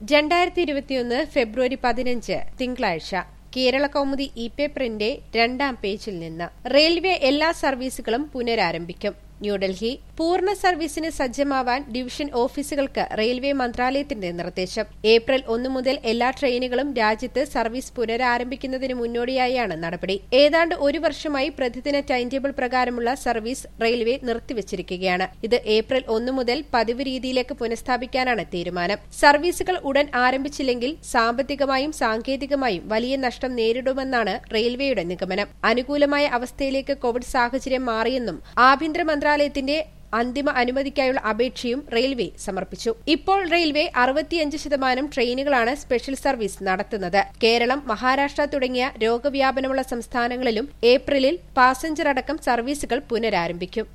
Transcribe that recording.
രണ്ടായിരത്തി ഇരുപത്തിയൊന്ന് ഫെബ്രുവരി പതിനഞ്ച് തിങ്കളാഴ്ച കേരള കൗമുദി ഇ പേപ്പറിന്റെ രണ്ടാം പേജിൽ നിന്ന് റെയിൽവേ എല്ലാ സർവീസുകളും പുനരാരംഭിക്കും ന്യൂഡൽഹി പൂർണ്ണ സർവീസിന് സജ്ജമാവാൻ ഡിവിഷൻ ഓഫീസുകൾക്ക് റെയിൽവേ മന്ത്രാലയത്തിന്റെ നിർദ്ദേശം ഏപ്രിൽ ഒന്ന് മുതൽ എല്ലാ ട്രെയിനുകളും രാജ്യത്ത് സർവീസ് പുനരാരംഭിക്കുന്നതിന് മുന്നോടിയായാണ് നടപടി ഏതാണ്ട് ഒരു വർഷമായി പ്രതിദിന ടൈം ടേബിൾ പ്രകാരമുള്ള സർവീസ് റെയിൽവേ നിർത്തിവച്ചിരിക്കുകയാണ് ഇത് ഏപ്രിൽ ഒന്ന് മുതൽ പതിവ് രീതിയിലേക്ക് പുനഃസ്ഥാപിക്കാനാണ് തീരുമാനം സർവീസുകൾ ഉടൻ ആരംഭിച്ചില്ലെങ്കിൽ സാമ്പത്തികമായും സാങ്കേതികമായും വലിയ നഷ്ടം നേരിടുമെന്നാണ് റെയിൽവേയുടെ നിഗമനം അനുകൂലമായ അവസ്ഥയിലേക്ക് കോവിഡ് സാഹചര്യം മാറിയെന്നും ആഭ്യന്തര മന്ത്രാലയത്തിന്റെ അന്തിമ അനുമതിക്കായുള്ള അപേക്ഷയും റെയിൽവേ സമർപ്പിച്ചു ഇപ്പോൾ റെയിൽവേ അറുപത്തിയഞ്ച് ശതമാനം ട്രെയിനുകളാണ് സ്പെഷ്യൽ സർവീസ് നടത്തുന്നത് കേരളം മഹാരാഷ്ട്ര തുടങ്ങിയ രോഗവ്യാപനമുള്ള സംസ്ഥാനങ്ങളിലും ഏപ്രിലിൽ പാസഞ്ചർ അടക്കം സർവീസുകൾ പുനരാരംഭിക്കും